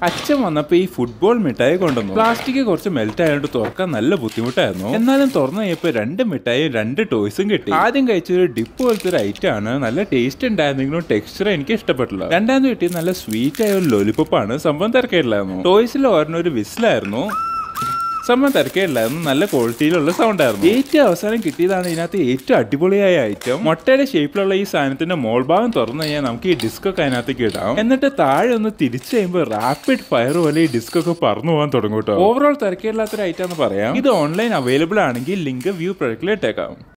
അച്ഛൻ വന്നപ്പോ ഈ ഫുട്ബോൾ മിഠായി കൊണ്ടുവന്നു പ്ലാസ്റ്റിക് കുറച്ച് മെൽറ്റ് ആയതുകൊണ്ട് തുറക്കാൻ നല്ല ബുദ്ധിമുട്ടായിരുന്നു എന്നാലും തുറന്നു കഴിഞ്ഞപ്പോ രണ്ട് മിഠായിയും രണ്ട് ടോയ്സും കിട്ടി ആദ്യം കഴിച്ചൊരു ഡിപ്പ് പോലത്തെ ഒരു ഐറ്റം ആണ് നല്ല ടേസ്റ്റ് ഉണ്ടായിരുന്നെങ്കിലും ടെക്സ്ചർ എനിക്ക് ഇഷ്ടപ്പെട്ടില്ല രണ്ടാമത് കിട്ടിയ നല്ല സ്വീറ്റ് ആയ ഒരു ലോലിപോപ്പ് ആണ് സംഭവം തിരക്കേടില്ലായിരുന്നു ടോയ്സിൽ ഒരെണ്ണം ഒരു വിസിലായിരുന്നു സംഭവം തിരക്കേടില്ലായിരുന്നു നല്ല ക്വാളിറ്റിയിലുള്ള സൗണ്ട് ആയിരുന്നു ഏറ്റവും അവസാനം കിട്ടിയതാണ് ഇതിനകത്ത് ഏറ്റവും അടിപൊളിയായ ഐറ്റം മുട്ടയുടെ ഷേപ്പിലുള്ള ഈ സാധനത്തിന്റെ മോൾ ഭാഗം തുറന്നു കഴിഞ്ഞാൽ നമുക്ക് ഈ ഡിസ്ക് ഒക്കെ അതിനകത്തേക്ക് ഇടാം എന്നിട്ട് താഴെ ഒന്ന് തിരിച്ചു കഴിയുമ്പോൾ റാപ്പിഡ് ഫയർ പോലെ ഈ ഡിസ്ക് ഒക്കെ പറന്നു പോകാൻ തുടങ്ങും കേട്ടോ ഓവറോൾ തിരക്കേടില്ലാത്തൊരു ഐറ്റം എന്ന് പറയാം ഇത് ഓൺലൈൻ അവൈലബിൾ ആണെങ്കിൽ ലിങ്ക് വ്യൂ പ്രൊഡക്റ്റിൽ ഇട്ടേക്കാം